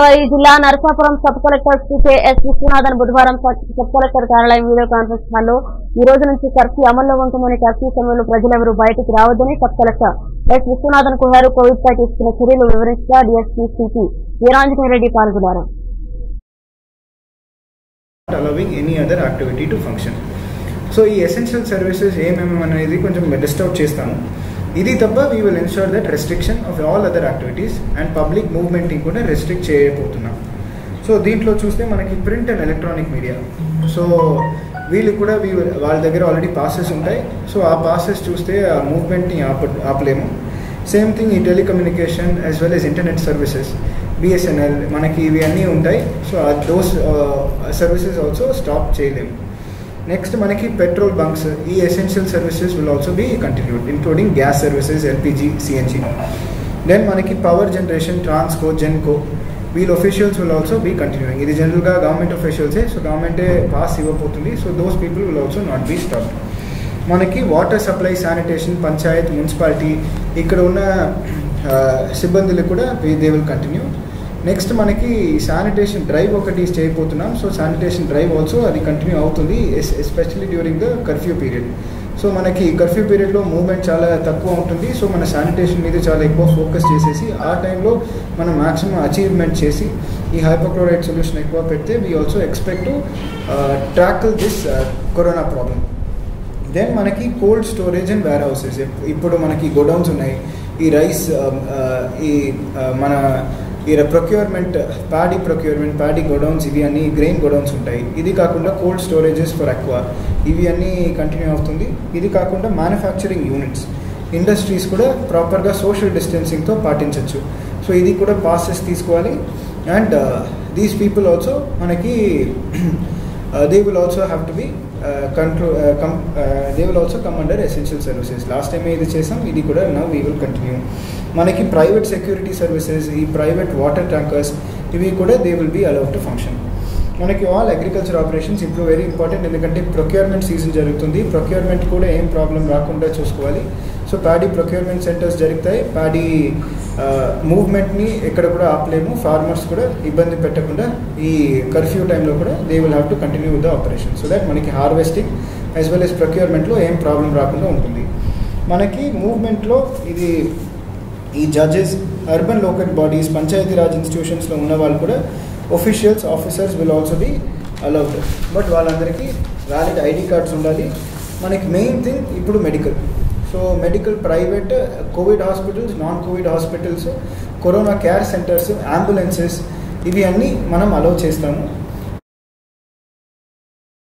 గోదావరి జిల్లా Narasapuram sub collector Sri S Viswanathan బుధవారం sub collector కార్యాలయం వీడియో కాన్ఫరెన్స్ హాల్లో ఈ రోజు నుంచి కర్ఫ్యూ అమల్లో ఉంటుందని కర్ఫ్యూ సమయంలో ప్రజలెవరూ బయటకు రావద్దని సబ్ కలెక్టర్ ఎస్ విశ్వనాథన్ కోరారు కోవిడ్ పై తీసుకున్న చర్యలు వివరించగా డిఎస్పీ సిపి వీరాంజనేయ రెడ్డి పాల్గొన్నారు allowing any other activity to function so ఈ ఎసెన్షియల్ సర్వీసెస్ ఏమేమి అనేది కొంచెం లిస్ట్ అవుట్ చేస్తాము ఇది తప్ప we will ensure that restriction of all other activities and public మూవ్మెంట్ని కూడా రెస్ట్రిక్ట్ చేయబోతున్నాం సో దీంట్లో చూస్తే మనకి print and electronic media so వీళ్ళు కూడా వీ వాళ్ళ దగ్గర ఆల్రెడీ పాసెస్ ఉంటాయి సో ఆ పాసెస్ చూస్తే ఆ మూవ్మెంట్ని ఆప ఆపలేము సేమ్ థింగ్ ఈ telecommunication as well as internet services BSNL మనకి ఇవి అన్నీ ఉంటాయి so those services also stop చేయలేము నెక్స్ట్ మనకి పెట్రోల్ బంక్స్ ఈ essential services will also be continued including gas services LPG CNG then మనకి power generation Transco Genco we'll officials will also be continuing ఇది జనరల్గా గవర్నమెంట్ ఒఫీషియల్సే సో గవర్నమెంటే పాస్ ఇవ్వబోతుంది so those people will also not be stop మనకి water supply sanitation panchayat municipality ఇక్కడ ఉన్న ఆ, సిబ్బందులు కూడా దే విల్ కంటిన్యూ నెక్స్ట్ మనకి శానిటేషన్ డ్రైవ్ ఒకటి చేయబోతున్నాం సో శానిటేషన్ డ్రైవ్ ఆల్సో అది కంటిన్యూ అవుతుంది especially during the curfew period so మనకి కర్ఫ్యూ పీరియడ్లో మూవ్మెంట్ చాలా తక్కువ ఉంటుంది సో మన శానిటేషన్ మీద చాలా ఎక్కువ ఫోకస్ చేసేసి ఆ టైంలో మనం మ్యాక్సిమం అచీవ్మెంట్ చేసి ఈ హైపోక్లోరైడ్ సొల్యూషన్ ఎక్కువ పెడితే we also expect to tackle this corona problem then మనకి cold storage and warehouses ఇప్పుడు మనకి గోడౌన్స్ ఉన్నాయి ఈ రైస్ ఈ ఆ, మన ఈ procurement paddy procurement paddy godowns ఇవి అన్ని గ్రెయిన్ గోడౌన్స్ ఉంటాయి ఇది కాకుండా కోల్డ్ స్టోరేజెస్ ఫర్ అక్వా ఇవి అన్నీ కంటిన్యూ అవుతుంది ఇది కాకుండా మ్యానుఫ్యాక్చరింగ్ యూనిట్స్ ఇండస్ట్రీస్ కూడా ప్రాపర్గా సోషల్ డిస్టెన్సింగ్తో పాటించవచ్చు సో ఇది కూడా పాసెస్ తీసుకోవాలి అండ్ దీస్ పీపుల్ ఆల్సో మనకి they will also have to be control come they will also come under essential services last time ఇది చేసాం ఇది కూడా నవ్ వీ విల్ కంటిన్యూ మనకి ప్రైవేట్ సెక్యూరిటీ సర్వీసెస్ ఈ ప్రైవేట్ వాటర్ ట్యాంకర్స్ ఇవి కూడా they will be allowed to function మనకి all agriculture operations ఇప్పుడు వెరీ ఇంపార్టెంట్ ఎందుకంటే ప్రొక్యూర్మెంట్ సీజన్ జరుగుతుంది ప్రొక్యూర్మెంట్ కూడా ఏం ప్రాబ్లం రాకుండా చూసుకోవాలి సో ప్యాడీ ప్రొక్యూర్మెంట్ సెంటర్స్ జరుగుతాయి ప్యాడీ మూవ్మెంట్ని ఎక్కడ కూడా ఆపలేము ఫార్మర్స్ కూడా ఇబ్బంది పెట్టకుండా ఈ కర్ఫ్యూ టైంలో కూడా they will have to continue with the operation so that మనకి హార్వెస్టింగ్ యాజ్ వెల్ ఎస్ ప్రొక్యూర్మెంట్లో ఏం ప్రాబ్లం రాకుండా ఉంటుంది మనకి మూవ్మెంట్లో ఇది ఈ judges urban local bodies Panchayati Raj ఇన్స్టిట్యూషన్స్లో ఉన్న వాళ్ళు కూడా officials officers will also be allowed but వాళ్ళందరికీ వ్యాలిడ్ ఐడి కార్డ్స్ ఉండాలి మనకి మెయిన్ థింగ్ ఇప్పుడు medical so medical private Covid hospitals non Covid hospitals corona care centres ambulances ఇవి అన్నీ మనం అలౌ చేస్తాము